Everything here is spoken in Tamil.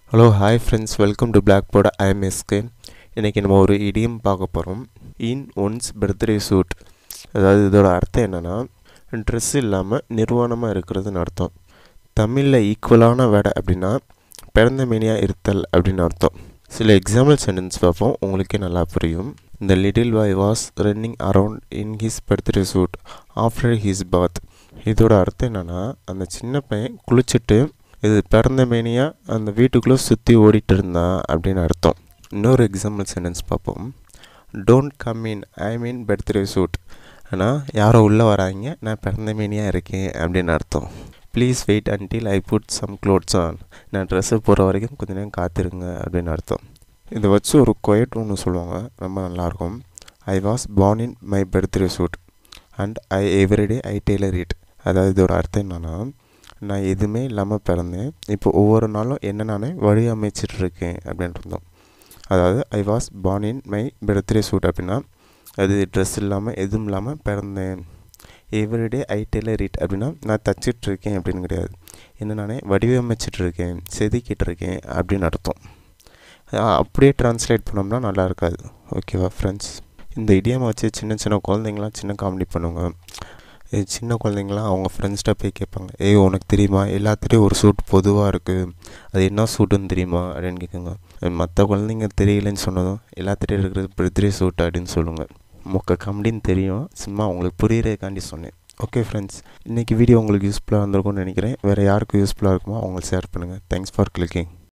hello hi friends welcome to blackboard I'm SK இன்றைக்கி நம்ம ஒரு இடியம் பார்க்க போகிறோம் இன் ஒன்ஸ் பர்த்டே சூட் அதாவது இதோட அர்த்தம் என்னென்னா ட்ரெஸ் இல்லாமல் நிர்வாணமாக இருக்கிறதுன்னு அர்த்தம் தமிழில் ஈக்குவலான வேடை அப்படின்னா பிறந்த மேனியாக இருத்தல் அப்படின்னு அர்த்தம் சில எக்ஸாம்பிள் சென்டென்ஸ் பார்ப்போம் உங்களுக்கே நல்லா புரியும் இந்த little boy was running around in his birthday suit after his bath இதோட அர்த்தம் என்னென்னா அந்த சின்ன பையன் குளிச்சுட்டு இது பிறந்த மேனியாக அந்த வீட்டுக்குள்ளே சுற்றி ஓடிட்டு இருந்தான் அப்படின்னு அர்த்தம் இன்னொரு எக்ஸாம்பிள் சென்டென்ஸ் பார்ப்போம் don't come in I mean birthday suit ஆனால் யாரோ உள்ளே வராங்க நான் பிறந்த மேனியாக இருக்கேன் அப்படின்னு அர்த்தம் please wait until I put some clothes on நான் ட்ரெஸ்ஸு போகிற வரைக்கும் கொஞ்ச நேரம் காத்திருங்க அப்படின்னு அர்த்தம் இதை வச்சு ஒரு கொயட் ஒன்று சொல்லுவாங்க ரொம்ப நல்லாயிருக்கும் I was born in my birthday suit and I everyday I tailor it அதாவது இதோட அர்த்தம் என்னென்னா நான் எதுவுமே இல்லாமல் பிறந்தேன் இப்போ ஒவ்வொரு நாளும் என்ன நானே வழி அமைச்சிட்ருக்கேன் அப்படின்னு இருந்தோம் அதாவது I was born in my birthday suit அப்படின்னா அது ட்ரெஸ் இல்லாமல் எதுவும் இல்லாமல் பிறந்தேன் எவ்ரிடே ஐ டெய்லர் இட் அப்படின்னா நான் தச்சிட்ருக்கேன் அப்படின்னு கிடையாது என்ன நானே வடிவமைச்சிட்ருக்கேன் செதுக்கிட்டு இருக்கேன் அப்படின்னு அர்த்தம் அப்படியே ட்ரான்ஸ்லேட் பண்ணோம்னா நல்லா இருக்காது ஓகேவா ஃப்ரெண்ட்ஸ் இந்த இடியமை வச்சு சின்ன சின்ன குழந்தைங்களாம் சின்ன காமெடி பண்ணுவாங்க சின்ன குழந்தைங்களாம் அவங்க ஃப்ரெண்ட்ஸ்கிட்ட போய் கேட்பாங்க ஏய் உனக்கு தெரியுமா எல்லாத்துலேயும் ஒரு சூட் பொதுவாக இருக்குது அது என்ன சூட்டுன்னு தெரியுமா அப்படின்னு கேட்குங்க மற்ற குழந்தைங்க தெரியலன்னு சொன்னதும் எல்லாத்துலேயும் இருக்கிறது பர்த்டே சூட் அப்படின்னு சொல்லுங்கள் மொக்க காமெடின்னு தெரியும் சும்மா உங்களுக்கு புரியுறதுக்காண்டி சொன்னேன் ஓகே ஃப்ரெண்ட்ஸ் இன்றைக்கி வீடியோ உங்களுக்கு யூஸ்ஃபுல்லாக வந்திருக்கும்னு நினைக்கிறேன் வேறு யாருக்கு யூஸ்ஃபுல்லாக இருக்குமோ அவங்களுக்கு ஷேர் பண்ணுங்கள் தேங்க்ஸ் ஃபார் கிளிக்கிங்